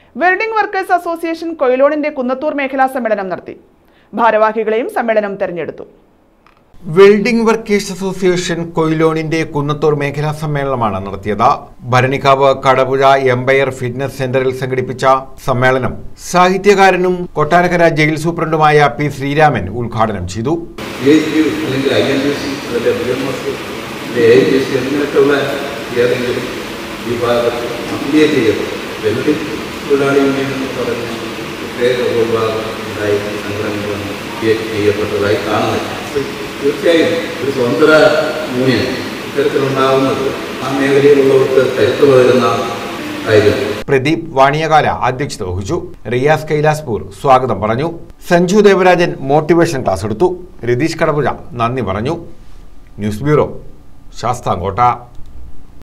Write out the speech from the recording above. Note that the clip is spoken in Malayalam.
വെൽഡിംഗ് വർക്കേഴ്സ് അസോസിയേഷൻ കൊയിലോണിന്റെ കുന്നത്തൂർ മേഖലാ സമ്മേളനം നടത്തി ഭാരവാഹികളെയും സമ്മേളനം തെരഞ്ഞെടുത്തു വെൽഡിംഗ് വർക്കേഴ്സ് അസോസിയേഷൻ കൊയിലോണിന്റെ കുന്നത്തൂർ മേഖലാ സമ്മേളനമാണ് നടത്തിയത് ഭരണിക്കാവ് കടപുഴ എംപയർ ഫിറ്റ്നസ് സെന്ററിൽ സംഘടിപ്പിച്ച സമ്മേളനം സാഹിത്യകാരനും കൊട്ടാരക്കര ജയിൽ സൂപ്രണ്ടുമായ പി ശ്രീരാമൻ ഉദ്ഘാടനം ചെയ്തു എ ജി അല്ലെങ്കിൽ ഐ എൻ ഡി സി അതിൻ്റെ B M S A G C അങ്ങനെയൊക്കെയുള്ള ഏതെങ്കിലും വിഭാഗത്തിൽ അഫിലിയേറ്റ് ചെയ്യപ്പെടും വെൽഡിംഗ് തൊഴിലാളി യൂണിയൻ എന്ന് പറഞ്ഞ പ്രത്യേക വിഭാഗം ഉണ്ടായി സംഘടനകളൊന്നും അഫിലിയേറ്റ് ചെയ്യപ്പെട്ടതായി കാണുന്നില്ല അപ്പോൾ തീർച്ചയായും ഒരു സ്വതന്ത്ര യൂണിയൻ ഇത്തരത്തിലുണ്ടാവുന്നത് ആ മേഖലയിലുള്ളവർക്ക് കരുത്ത് പകരുന്ന കാര്യം പ്രദീപ് വാണിയകാല അധ്യക്ഷത വഹിച്ചു റിയാസ് കൈലാസ്പൂർ സ്വാഗതം പറഞ്ഞു സഞ്ജു ദേവരാജൻ മോട്ടിവേഷൻ ക്ലാസ് എടുത്തു രതീഷ് കടപുഴ നന്ദി പറഞ്ഞു ന്യൂസ് ബ്യൂറോ ശാസ്താംകോട്ട